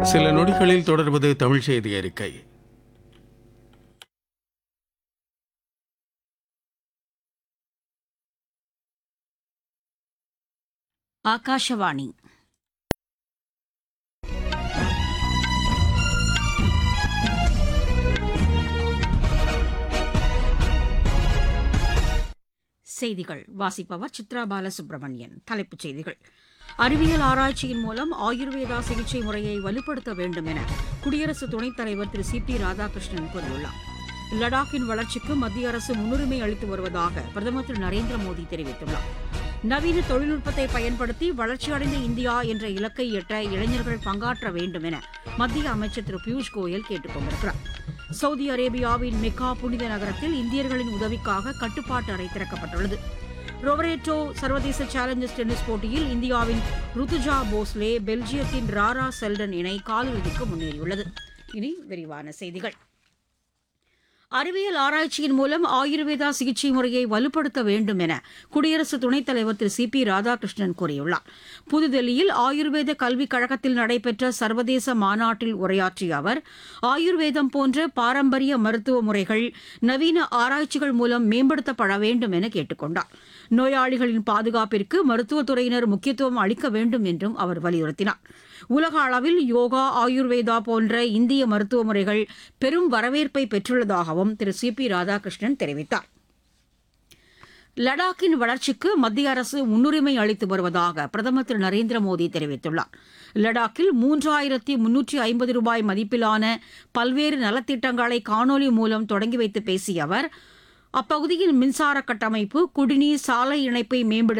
சில நொடிகளில் தொடர்வது தமிழ் செய்தி அறிக்கை ಆಕಾಶವಾಣಿ செய்திகள் வாசிப்பவர் சித்ரா பாலசுப்ரமணியன் தலைப்புச் செய்திகள் அறிவியல் ஆராய்ச்சியின் மூலம் ஆயுர்வேதா சிகிச்சை முறையை வலுப்படுத்த வேண்டும் என குடியரசு துணைத் தலைவர் திரு சி பி ராதாகிருஷ்ணன் கூறியுள்ளார் லடாக்கின் வளர்ச்சிக்கு மத்திய அரசு முன்னுரிமை அளித்து வருவதாக பிரதமர் திரு நரேந்திர மோடி தெரிவித்துள்ளார் நவீன தொழில்நுட்பத்தை பயன்படுத்தி வளர்ச்சியடைந்த இந்தியா என்ற இலக்கை எட்ட இளைஞர்கள் பங்காற்ற வேண்டும் என மத்திய அமைச்சர் திரு பியூஷ் கோயல் கேட்டுக் கொண்டிருக்கிறார் சவுதி அரேபியாவின் மெக்கா புனித நகரத்தில் இந்தியர்களின் உதவிக்காக கட்டுப்பாட்டு அறை திறக்கப்பட்டுள்ளது ரொவரேட்டோ சர்வதேச சேலஞ்சர்ஸ் டென்னிஸ் போட்டியில் இந்தியாவின் ருத்துஜா போஸ்லே பெல்ஜியத்தின் ராரா செல்டன் இணை காலிறுதிக்கு முன்னேறியுள்ளது இனி விரிவான செய்திகள் அறிவியல் ஆராய்ச்சியின் மூலம் ஆயுர்வேதா சிகிச்சை முறையை வலுப்படுத்த வேண்டும் என குடியரசு துணைத் தலைவர் திரு சி பி ராதாகிருஷ்ணன் கூறியுள்ளார் புதுதில்லியில் ஆயுர்வேத கல்விக் கழகத்தில் நடைபெற்ற சர்வதேச மாநாட்டில் உரையாற்றிய அவர் ஆயுர்வேதம் போன்ற பாரம்பரிய மருத்துவ முறைகள் நவீன ஆராய்ச்சிகள் மூலம் மேம்படுத்தப்பட வேண்டும் என கேட்டுக் கொண்டார் நோயாளிகளின் பாதுகாப்பிற்கு மருத்துவத்துறையினர் முக்கியத்துவம் அளிக்க வேண்டும் என்றும் அவர் வலியுறுத்தினார் உலக அளவில் யோகா ஆயுர்வேதா போன்ற இந்திய மருத்துவ முறைகள் பெரும் வரவேற்பை பெற்றுள்ளதாகவும் திரு சி பி ராதாகிருஷ்ணன் தெரிவித்தார் லடாக்கின் வளர்ச்சிக்கு மத்திய அரசு முன்னுரிமை அளித்து வருவதாக பிரதமர் திரு நரேந்திர மோடி தெரிவித்துள்ளார் லடாக்கில் மூன்றாயிரத்தி முன்னூற்றி ஐம்பது ரூபாய் மதிப்பிலான பல்வேறு நலத்திட்டங்களை காணொலி மூலம் தொடங்கி வைத்து பேசிய அவர் அப்பகுதியின் மின்சார கட்டமைப்பு குடிநீர் சாலை இணைப்பை மேம்படுத்த